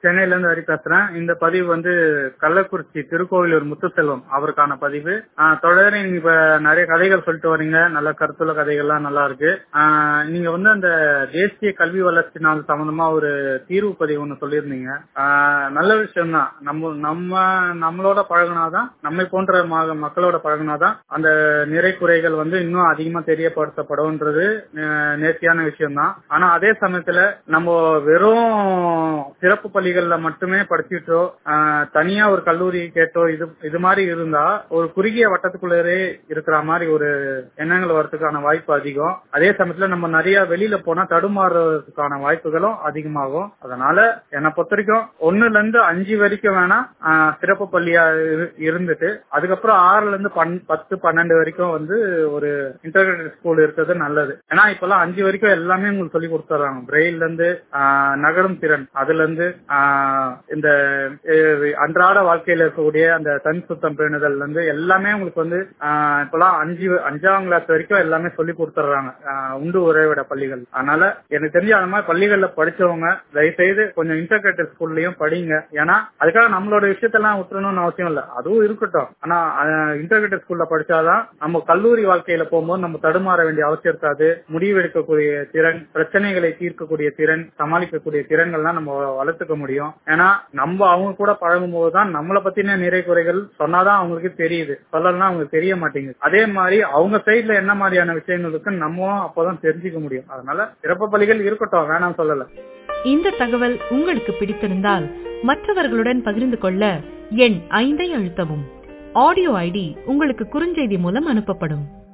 சென்னையில இருந்து ஹரி பேசுறேன் இந்த பதிவு வந்து கள்ளக்குறிச்சி திருக்கோவிலூர் முத்துசெல்வம் அவருக்கான பதிவு ஆஹ் தொடர்ந்து நீங்க இப்ப நிறைய கதைகள் சொல்லிட்டு வரீங்க நல்ல கருத்துள்ள கதைகள்லாம் நல்லா இருக்கு ஆஹ் நீங்க வந்து அந்த தேசிய கல்வி வளர்ச்சி நாள் சம்பந்தமா ஒரு தீர்வு பதிவு ஒண்ணு சொல்லியிருந்தீங்க ஆஹ் நல்ல விஷயம் தான் நம்ம நம்ம நம்மளோட பழகினாதான் நம்மை போன்ற ம- மக்களோட பழகினாதான் அந்த நிறை குறைகள் வந்து இன்னும் அதிகமா தெரியப்படுத்தப்படும்ன்றது அஹ், நேர்த்தியான விஷயம் தான் ஆனா அதே சமயத்துல நம்ம வெறும் சிறப்பு பள்ளிகள்ல மட்டுமே படிச்சுட்டோ ஆஹ், தனியா ஒரு கல்லூரி கேட்டோ இது இது மாதிரி இருந்தா ஒரு குறுகிய வட்டத்துக்குள்ளே இருக்கிற மாதிரி ஒரு எண்ணங்கள் வரதுக்கான வாய்ப்பு அதிகம் அதே சமயத்துல நம்ம நிறைய வெளியில போனா தடுமாறுறதுக்கான வாய்ப்புகளும் அதிகமாகும் அதனால என்னை பொறுத்த வரைக்கும் ஒண்ணுல இருந்து அஞ்சு வரைக்கும் வேணா ஆஹ், சிறப்பு பள்ளியா இரு- இருந்துட்டு அதுக்கப்புறம் ஆறுல இருந்து பன்- பத்து பன்னெண்டு வரைக்கும் வந்து ஒரு இன்டர்கிரேட்டட் ஸ்கூல் இருக்கிறது நல்லது ஏன்னா இப்பெல்லாம் அஞ்சு வரைக்கும் எல்லாமே உங்களுக்கு சொல்லி கொடுத்துறாங்க பிரெயில்ல இருந்து ஆஹ், நகரும் திறன் அதுல இருந்து ஆஹ், இந்த அஹ், அன்றாட வாழ்க்கையில இருக்கக்கூடிய அந்த தன் சுத்தம் பேணுதல்ல இருந்து எல்லாமே உங்களுக்கு வந்து ஆஹ், இப்பெல்லாம் அஞ்சு அஞ்சாம் கிளாஸ் வரைக்கும் எல்லாமே சொல்லி கொடுத்துறாங்க உண்டு உறைவிட பள்ளிகள் அதனால எனக்கு தெரிஞ்ச அந்த மாதிரி பள்ளிகள்ல படிச்சவங்க தயவு செய்து கொஞ்சம் இன்டர்கிரேட்டட் ஸ்கூல்லயும் படிங்க ஏன்னா அதுக்காக நம்மளோட விஷயத்தெல்லாம் விட்டுறணும்னு அவசியம் இல்ல அதுவும் இருக்கட்டும் ஆனா இன்டர்கிரேட்டட் ஸ்கூல்ல படிச்சாதான் நம்ம கல்லூரி வாழ்க்கையில போகும்போது நம்ம தடுமாற வேண்டிய அவசியம் இருக்காது முடிவெடுக்கக்கூடிய திறன் பிரச்சனைகளை தீர்க்கக்கூடிய திறன் சமாளிக்கக்கூடிய திறன்கள்லாம் நம்ம வளர்த்துக்க முடியும் ஏன்னா நம்ம அவங்க கூட பழகும் போதுதான் நம்மளை பத்தின நிறை குறைகள் சொன்னாதான் அவங்களுக்கு தெரியுது சொல்லலாம் அவங்களுக்கு தெரிய மாட்டேங்குது அதே மாதிரி அவங்க சைட்ல என்ன மாதிரியான விஷயங்கள் இருக்குன்னு நம்ம அப்போதான் தெரிஞ்சுக்க முடியும் அதனால சிறப்பு பள்ளிகள் இருக்கட்டும் வேணாம் சொல்லல இந்த தகவல் உங்களுக்கு பிடித்திருந்தால் மற்றவர்களுடன் பகிர்ந்து கொள்ள எண் ஐந்தை அழுத்தவும் ஆடியோ ஐடி உங்களுக்கு குறுஞ்செய்தி மூலம் அனுப்பப்படும்